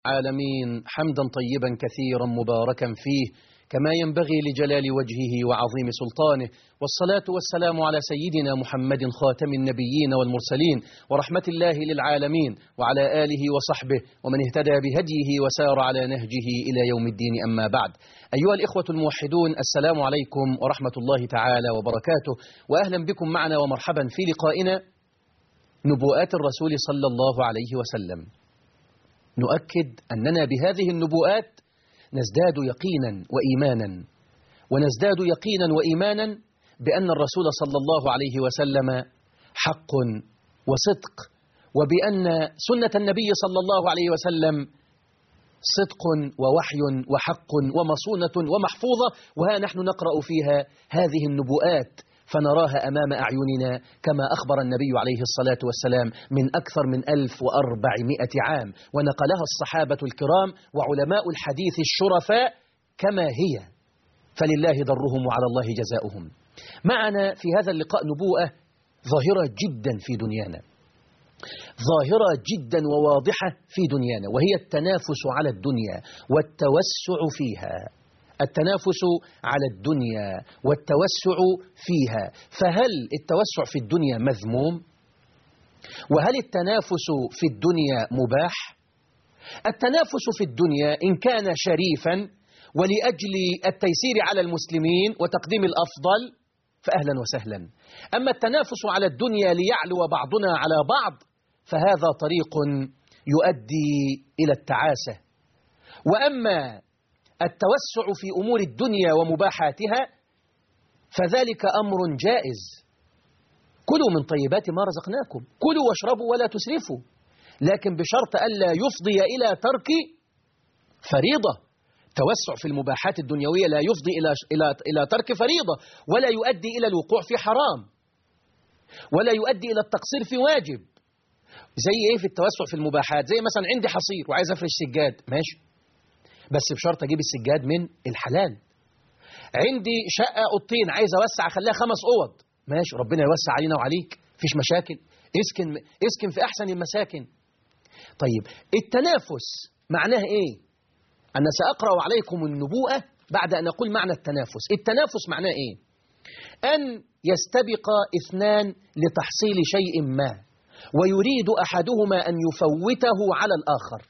العالمين حمدا طيبا كثيرا مباركا فيه كما ينبغي لجلال وجهه وعظيم سلطانه والصلاة والسلام على سيدنا محمد خاتم النبيين والمرسلين ورحمة الله للعالمين وعلى آله وصحبه ومن اهتدى بهديه وسار على نهجه إلى يوم الدين أما بعد أيها الإخوة الموحدون السلام عليكم ورحمة الله تعالى وبركاته وأهلا بكم معنا ومرحبا في لقائنا نبوءات الرسول صلى الله عليه وسلم نؤكد أننا بهذه النبوءات نزداد يقينا وإيمانا ونزداد يقينا وإيمانا بأن الرسول صلى الله عليه وسلم حق وصدق وبأن سنة النبي صلى الله عليه وسلم صدق ووحي وحق ومصونة ومحفوظة وها نحن نقرأ فيها هذه النبوءات فنراها أمام أعيننا كما أخبر النبي عليه الصلاة والسلام من أكثر من ألف وأربعمائة عام ونقلها الصحابة الكرام وعلماء الحديث الشرفاء كما هي فلله ضرهم وعلى الله جزاؤهم معنا في هذا اللقاء نبوءة ظاهرة جدا في دنيانا ظاهرة جدا وواضحة في دنيانا وهي التنافس على الدنيا والتوسع فيها التنافس على الدنيا والتوسع فيها فهل التوسع في الدنيا مذموم وهل التنافس في الدنيا مباح التنافس في الدنيا إن كان شريفا ولأجل التيسير على المسلمين وتقديم الأفضل فأهلا وسهلا أما التنافس على الدنيا ليعلو بعضنا على بعض فهذا طريق يؤدي إلى التعاسة وأما التوسع في أمور الدنيا ومباحاتها فذلك أمر جائز كلوا من طيبات ما رزقناكم كلوا واشربوا ولا تسرفوا لكن بشرط ألا يفضي إلى ترك فريضة توسع في المباحات الدنيوية لا يفضي إلى, إلى, إلى ترك فريضة ولا يؤدي إلى الوقوع في حرام ولا يؤدي إلى التقصير في واجب زي إيه في التوسع في المباحات زي مثلا عندي حصير وعايز أفرش سجاد ماشي بس بشرط اجيب السجاد من الحلال عندي شقه اوضتين عايز اوسع اخليها خمس اوض ماشي ربنا يوسع علينا وعليك مفيش مشاكل اسكن اسكن في احسن المساكن طيب التنافس معناه ايه انا ساقرا عليكم النبوءه بعد ان اقول معنى التنافس التنافس معناه ايه ان يستبق اثنان لتحصيل شيء ما ويريد احدهما ان يفوته على الاخر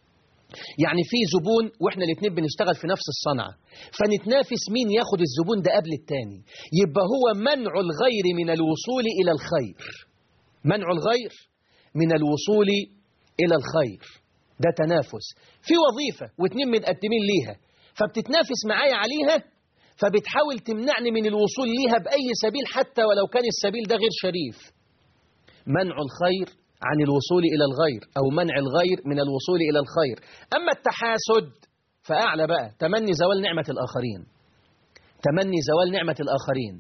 يعني في زبون واحنا الاثنين بنشتغل في نفس الصنعة فنتنافس مين ياخد الزبون ده قبل التاني يبقى هو منع الغير من الوصول إلى الخير منع الغير من الوصول إلى الخير ده تنافس في وظيفة واثنين متقدمين ليها فبتتنافس معايا عليها فبتحاول تمنعني من الوصول ليها بأي سبيل حتى ولو كان السبيل ده غير شريف منع الخير عن الوصول إلى الغير أو منع الغير من الوصول إلى الخير أما التحاسد فأعلى بقى تمني زوال نعمة الآخرين تمني زوال نعمة الآخرين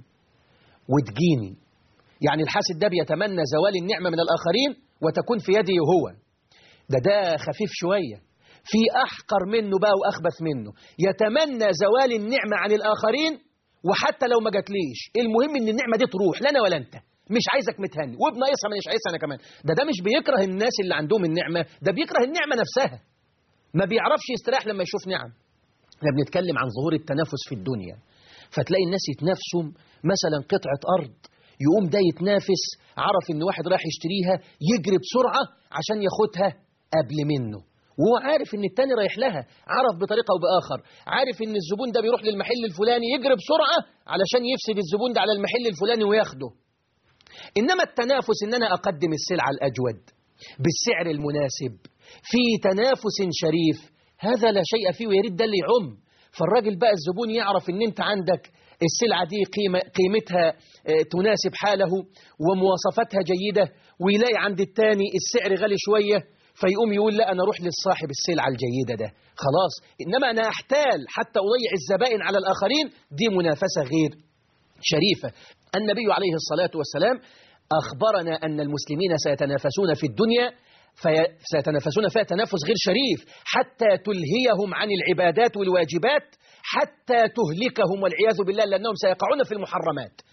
وتجيني يعني الحاسد ده بيتمنى زوال النعمة من الآخرين وتكون في يده هو ده ده خفيف شوية في أحقر منه بقى وأخبث منه يتمنى زوال النعمة عن الآخرين وحتى لو ما جاتليش المهم ان النعمة دي تروح لنا ولا انت مش عايزك متهني وابن ناقصها مش عايزها انا كمان ده ده مش بيكره الناس اللي عندهم النعمه ده بيكره النعمه نفسها ما بيعرفش يستريح لما يشوف نعم احنا بنتكلم عن ظهور التنافس في الدنيا فتلاقي الناس يتنافسوا مثلا قطعه ارض يقوم ده يتنافس عرف ان واحد رايح يشتريها يجري بسرعه عشان ياخدها قبل منه وهو عارف ان التاني رايح لها عرف بطريقه او باخر عارف ان الزبون ده بيروح للمحل الفلاني يجري بسرعه علشان يفسد الزبون ده على المحل الفلاني وياخده إنما التنافس إن أنا أقدم السلعة الأجود بالسعر المناسب في تنافس شريف هذا لا شيء فيه ويريد ده اللي يعم فالراجل بقى الزبون يعرف إن أنت عندك السلعة دي قيمة قيمتها تناسب حاله ومواصفاتها جيدة ويلاقي عند التاني السعر غالي شوية فيقوم يقول لا أنا أروح للصاحب السلعة الجيدة ده خلاص إنما أنا أحتال حتى أضيع الزبائن على الآخرين دي منافسة غير شريفة النبي عليه الصلاة والسلام أخبرنا أن المسلمين سيتنافسون في الدنيا في سيتنافسون فيها تنافس غير شريف حتى تلهيهم عن العبادات والواجبات حتى تهلكهم والعياذ بالله لأنهم سيقعون في المحرمات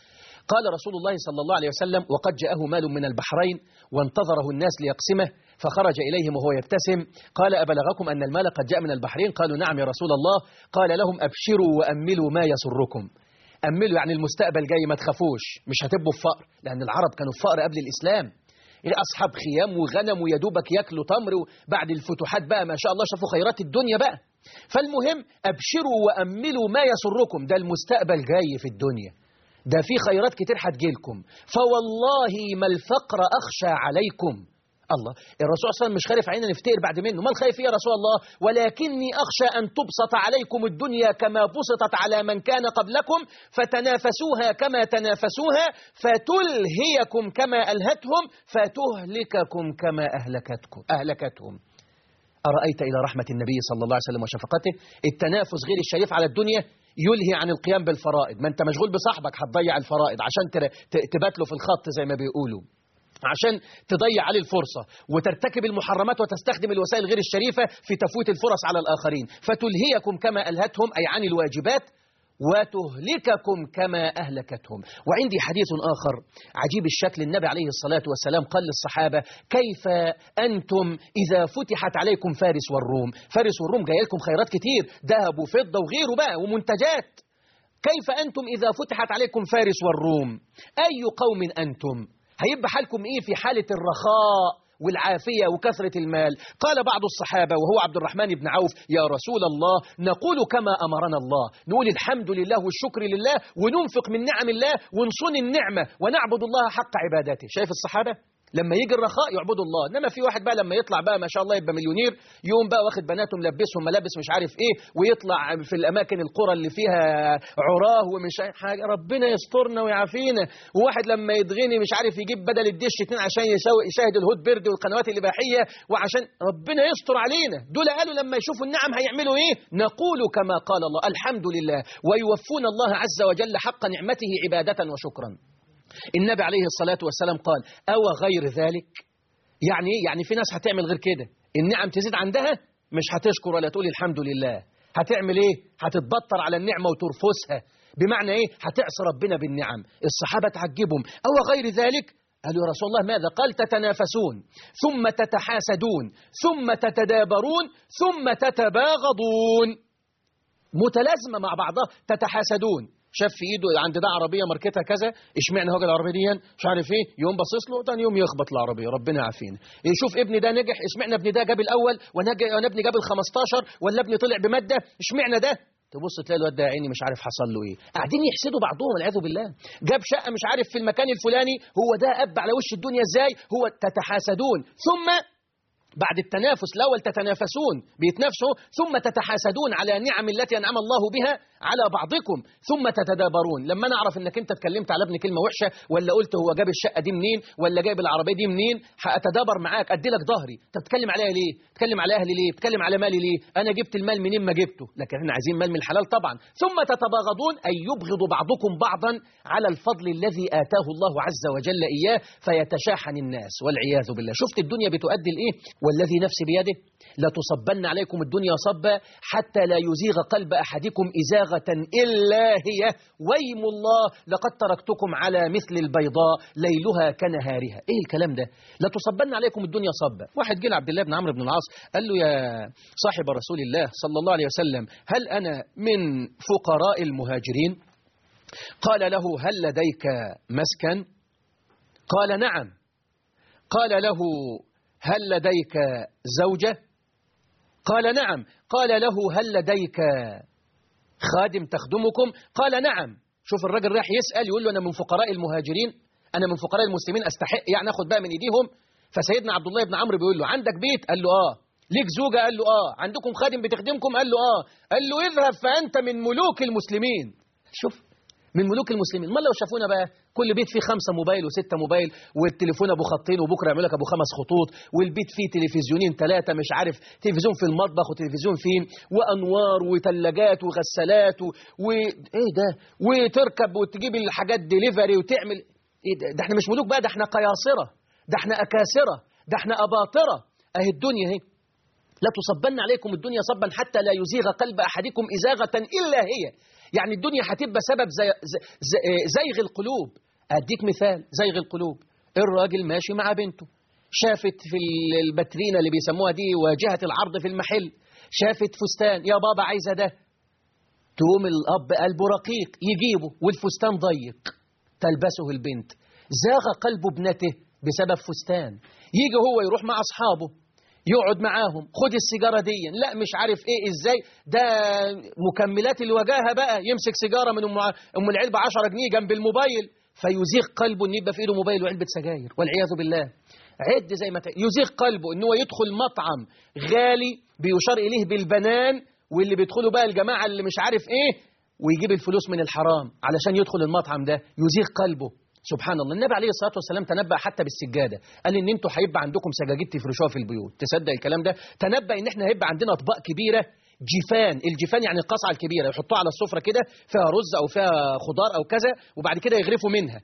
قال رسول الله صلى الله عليه وسلم وقد جاءه مال من البحرين وانتظره الناس ليقسمه فخرج إليهم وهو يبتسم قال أبلغكم أن المال قد جاء من البحرين قالوا نعم يا رسول الله قال لهم أبشروا وأملوا ما يسركم أملوا يعني المستقبل جاي ما تخافوش مش هتبقوا في فقر لأن العرب كانوا في فقر قبل الإسلام أصحاب خيام وغنم ويدوبك ياكلوا تمر بعد الفتوحات بقى ما شاء الله شافوا خيرات الدنيا بقى فالمهم أبشروا وأملوا ما يسركم ده المستقبل جاي في الدنيا ده في خيرات كتير هتجيلكم فوالله ما الفقر أخشى عليكم الله الرسول صلى الله عليه وسلم مش خايف علينا نفتقر بعد منه ما الخايف يا رسول الله ولكني أخشى أن تبسط عليكم الدنيا كما بسطت على من كان قبلكم فتنافسوها كما تنافسوها فتلهيكم كما ألهتهم فتهلككم كما أهلكتكم أهلكتهم أرأيت إلى رحمة النبي صلى الله عليه وسلم وشفقته التنافس غير الشريف على الدنيا يلهي عن القيام بالفرائض ما انت مشغول بصاحبك هتضيع الفرائض عشان تبات له في الخط زي ما بيقولوا عشان تضيع عليه الفرصة وترتكب المحرمات وتستخدم الوسائل غير الشريفة في تفويت الفرص على الآخرين فتلهيكم كما ألهتهم أي عن الواجبات وتهلككم كما أهلكتهم وعندي حديث آخر عجيب الشكل النبي عليه الصلاة والسلام قال للصحابة كيف أنتم إذا فتحت عليكم فارس والروم فارس والروم جاي لكم خيرات كتير ذهب وفضة وغيره بقى ومنتجات كيف أنتم إذا فتحت عليكم فارس والروم أي قوم أنتم هيبقى حالكم إيه في حالة الرخاء والعافية وكثرة المال قال بعض الصحابة وهو عبد الرحمن بن عوف يا رسول الله نقول كما أمرنا الله نقول الحمد لله والشكر لله وننفق من نعم الله ونصون النعمة ونعبد الله حق عبادته شايف الصحابة لما يجي الرخاء يعبدوا الله انما في واحد بقى لما يطلع بقى ما شاء الله يبقى مليونير يوم بقى واخد بناته ملبسهم ملابس مش عارف ايه ويطلع في الاماكن القرى اللي فيها عراه ومش حاجه ربنا يسترنا ويعافينا وواحد لما يتغني مش عارف يجيب بدل الدش اتنين عشان يشاهد الهوت بيرد والقنوات الاباحيه وعشان ربنا يستر علينا دول قالوا لما يشوفوا النعم هيعملوا ايه نقول كما قال الله الحمد لله ويوفون الله عز وجل حق نعمته عباده وشكرا النبي عليه الصلاة والسلام قال أو غير ذلك يعني إيه؟ يعني في ناس هتعمل غير كده النعم تزيد عندها مش هتشكر ولا تقول الحمد لله هتعمل ايه هتتبطر على النعمة وترفسها بمعنى ايه هتعصي ربنا بالنعم الصحابة تعجبهم أو غير ذلك قالوا يا رسول الله ماذا قال تتنافسون ثم تتحاسدون ثم تتدابرون ثم تتباغضون متلازمة مع بعضها تتحاسدون شاف في ايده عند ده عربيه ماركتها كذا اشمعنى هو العربيه دي مش عارف ايه يوم باصص له ثاني يوم يخبط العربيه ربنا يعافينا يشوف ابني ده نجح اشمعنى ابني ده جاب الاول وانا وانا ابني جاب ال 15 ولا ابني طلع بماده اشمعنى ده تبص تلاقي الواد ده يا عيني مش عارف حصل له ايه قاعدين يحسدوا بعضهم والعياذ بالله جاب شقه مش عارف في المكان الفلاني هو ده اب على وش الدنيا ازاي هو تتحاسدون ثم بعد التنافس الأول تتنافسون بيتنافسوا ثم تتحاسدون على نعم التي أنعم الله بها على بعضكم ثم تتدابرون لما أنا أعرف أنك أنت اتكلمت على ابني كلمة وحشة ولا قلت هو جاب الشقة دي منين ولا جايب العربية دي منين هأتدابر معاك أدي لك ظهري أنت بتتكلم عليها ليه بتتكلم على أهلي ليه بتتكلم على مالي ليه أنا جبت المال منين ما جبته لكن احنا عايزين مال من الحلال طبعا ثم تتباغضون أي يبغض بعضكم بعضا على الفضل الذي آتاه الله عز وجل إياه فيتشاحن الناس والعياذ بالله شفت الدنيا بتؤدي لإيه والذي نفسي بيده لتصبن عليكم الدنيا صبا حتى لا يزيغ قلب أحدكم إزاغة إلا هي ويم الله لقد تركتكم على مثل البيضاء ليلها كنهارها إيه الكلام ده لتصبن عليكم الدنيا صبا واحد جه عبد الله بن عمرو بن العاص قال له يا صاحب رسول الله صلى الله عليه وسلم هل أنا من فقراء المهاجرين قال له هل لديك مسكن قال نعم قال له هل لديك زوجة قال نعم قال له هل لديك خادم تخدمكم قال نعم شوف الراجل راح يسأل يقول له أنا من فقراء المهاجرين أنا من فقراء المسلمين أستحق يعني أخد بقى من إيديهم فسيدنا عبد الله بن عمرو بيقول له عندك بيت قال له آه ليك زوجة قال له آه عندكم خادم بتخدمكم قال له آه قال له اذهب فأنت من ملوك المسلمين شوف من ملوك المسلمين ما لو شافونا بقى كل بيت فيه خمسة موبايل وستة موبايل والتليفون ابو خطين وبكره يعمل لك ابو خمس خطوط والبيت فيه تلفزيونين ثلاثة مش عارف تلفزيون في المطبخ وتلفزيون فيه وانوار وثلاجات وغسالات و... و... ايه ده وتركب وتجيب الحاجات ديليفري وتعمل ايه ده, ده احنا مش ملوك بقى ده احنا قياصرة ده احنا اكاسرة ده احنا اباطرة اهي الدنيا اهي لا تصبن عليكم الدنيا صبا حتى لا يزيغ قلب احدكم ازاغة الا هي يعني الدنيا هتبقى سبب زي زي زيغ القلوب أديك مثال زيغ القلوب الراجل ماشي مع بنته شافت في البترينة اللي بيسموها دي واجهة العرض في المحل شافت فستان يا بابا عايزة ده تقوم الأب قلبه رقيق يجيبه والفستان ضيق تلبسه البنت زاغ قلب ابنته بسبب فستان يجي هو يروح مع أصحابه يقعد معاهم خد السيجارة دي لا مش عارف ايه ازاي ده مكملات الوجاهة بقى يمسك سيجارة من ام ام العلبة 10 جنيه جنب الموبايل فيزيغ قلبه ان يبقى في ايده موبايل وعلبة سجاير والعياذ بالله عد زي ما ت... يزيغ قلبه ان هو يدخل مطعم غالي بيشار اليه بالبنان واللي بيدخلوا بقى الجماعة اللي مش عارف ايه ويجيب الفلوس من الحرام علشان يدخل المطعم ده يزيغ قلبه سبحان الله النبي عليه الصلاة والسلام تنبأ حتى بالسجادة قال ان انتوا هيبقى عندكم سجاجيد تفرشوها في البيوت تصدق الكلام ده تنبأ ان احنا هيبقى عندنا اطباق كبيرة جفان الجفان يعني القصعة الكبيرة يحطوها على السفرة كده فيها رز أو فيها خضار أو كذا وبعد كده يغرفوا منها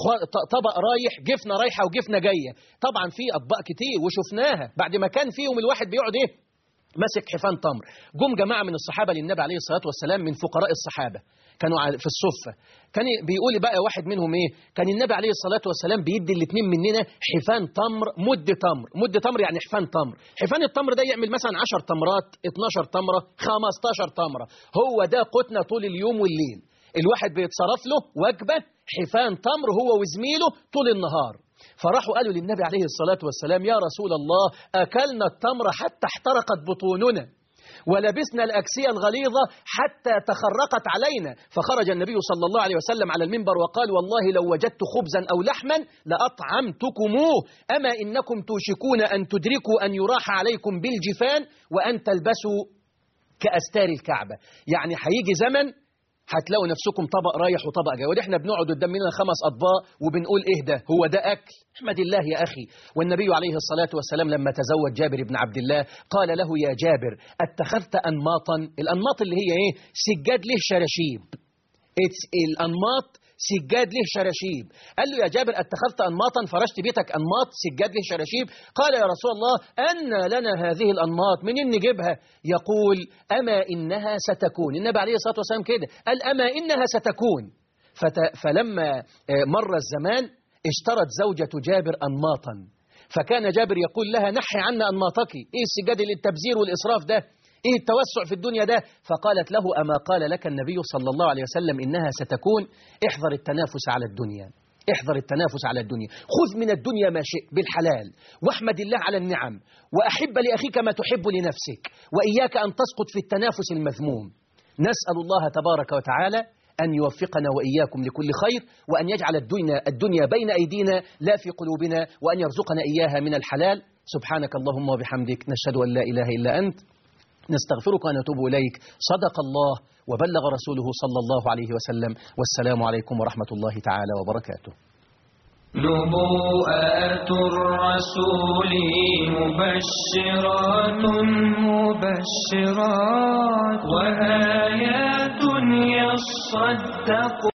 طبق رايح جفنة رايحة وجفنة جاية طبعا في أطباق كتير وشفناها بعد ما كان فيهم الواحد بيقعد إيه ماسك حفان تمر جم جماعة من الصحابة للنبي عليه الصلاة والسلام من فقراء الصحابة كانوا في الصفة كان بيقول بقى واحد منهم ايه كان النبي عليه الصلاة والسلام بيدي الاثنين مننا حفان تمر مد تمر مد تمر يعني حفان تمر حفان التمر ده يعمل مثلا 10 تمرات 12 تمرة 15 تمرة هو ده قوتنا طول اليوم والليل الواحد بيتصرف له وجبة حفان تمر هو وزميله طول النهار فراحوا قالوا للنبي عليه الصلاة والسلام يا رسول الله أكلنا التمر حتى احترقت بطوننا ولبسنا الأكسية الغليظة حتى تخرقت علينا فخرج النبي صلى الله عليه وسلم على المنبر وقال والله لو وجدت خبزا أو لحما لأطعمتكموه أما إنكم توشكون أن تدركوا أن يراح عليكم بالجفان وأن تلبسوا كأستار الكعبة يعني هيجي زمن هتلاقوا نفسكم طبق رايح وطبق جاي ودي احنا بنقعد قدام مننا خمس اطباق وبنقول ايه ده هو ده اكل احمد الله يا اخي والنبي عليه الصلاه والسلام لما تزوج جابر بن عبد الله قال له يا جابر اتخذت انماطا الانماط اللي هي ايه سجاد له شراشيب الانماط سجاد له شراشيب قال له يا جابر اتخذت أنماطا فرشت بيتك أنماط سجاد له شراشيب قال يا رسول الله أن لنا هذه الأنماط منين نجيبها يقول أما إنها ستكون النبي عليه الصلاة والسلام كده قال أما إنها ستكون فت... فلما مر الزمان اشترت زوجة جابر أنماطا فكان جابر يقول لها نحي عنا أنماطك إيه السجاد للتبذير والإسراف ده إيه التوسع في الدنيا ده فقالت له أما قال لك النبي صلى الله عليه وسلم إنها ستكون احذر التنافس على الدنيا احذر التنافس على الدنيا خذ من الدنيا ما شئت بالحلال واحمد الله على النعم وأحب لأخيك ما تحب لنفسك وإياك أن تسقط في التنافس المذموم نسأل الله تبارك وتعالى أن يوفقنا وإياكم لكل خير وأن يجعل الدنيا, الدنيا بين أيدينا لا في قلوبنا وأن يرزقنا إياها من الحلال سبحانك اللهم وبحمدك نشهد أن لا إله إلا أنت نستغفرك ونتوب إليك صدق الله وبلغ رسوله صلى الله عليه وسلم والسلام عليكم ورحمة الله تعالى وبركاته نبوءات الرسول مبشرات مبشرات وآيات يصدق